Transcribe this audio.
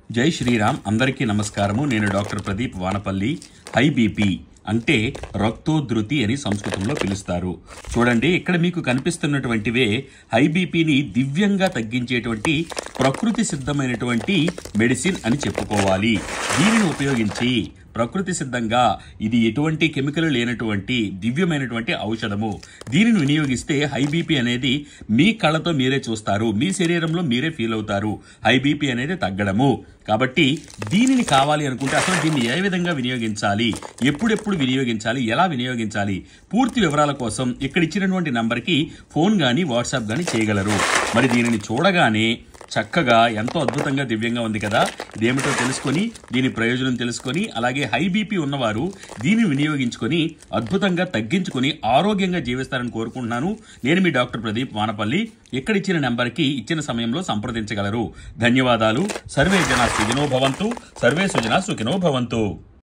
జై శ్రీరామ్ అందరికీ నమస్కారము నేను doctor Pradeep Vanapalli high BP అంటే రక్తోధృతి అని సంస్కృతంలో పిలుస్తారు చూడండి ఇక్కడ మీకు కనిపిస్తున్నటువంటివే హై బీపీని దివ్యంగా తగ్గించేటువంటి ప్రకృతి సిద్ధమైనటువంటి మెడిసిన్ అని చెప్పుకోవాలి దీనిని ఉపయోగించి ప్రకృతి సిద్ధంగా ఇది ఎటువంటి కెమికల్ లేనటువంటి దివ్యమైనటువంటి ఔషధము దీనిని వినియోగిస్తే హై బీపీ అనేది మీ కళ్ళతో మీరే చూస్తారు మీ శరీరంలో మీరే ఫీల్ అవుతారు హై బీపీ అనేది తగ్గడము కాబట్టి దీనిని కావాలి అనుకుంటే అసలు దీన్ని ఏ విధంగా వినియోగించాలి ఎప్పుడెప్పుడు వినియోగించాలి ఎలా వినియోగించాలి పూర్తి వివరాల కోసం ఇక్కడ ఇచ్చినటువంటి నంబర్కి ఫోన్ కానీ వాట్సాప్ కానీ చేయగలరు మరి దీనిని చూడగానే చక్కగా ఎంతో అద్భుతంగా దివ్యంగా ఉంది కదా ఇదేమిటో తెలుసుకొని దీని ప్రయోజనం తెలుసుకొని అలాగే హై బీపీ ఉన్నవారు దీన్ని వినియోగించుకొని అద్భుతంగా తగ్గించుకొని ఆరోగ్యంగా జీవిస్తారని కోరుకుంటున్నాను నేను మీ డాక్టర్ ప్రదీప్ వానపల్లి ఇక్కడ ఇచ్చిన నెంబర్కి ఇచ్చిన సమయంలో సంప్రదించగలరు ధన్యవాదాలు సర్వే జన సుఖినో భవంతు సర్వే సుజన సుఖినో భవంతు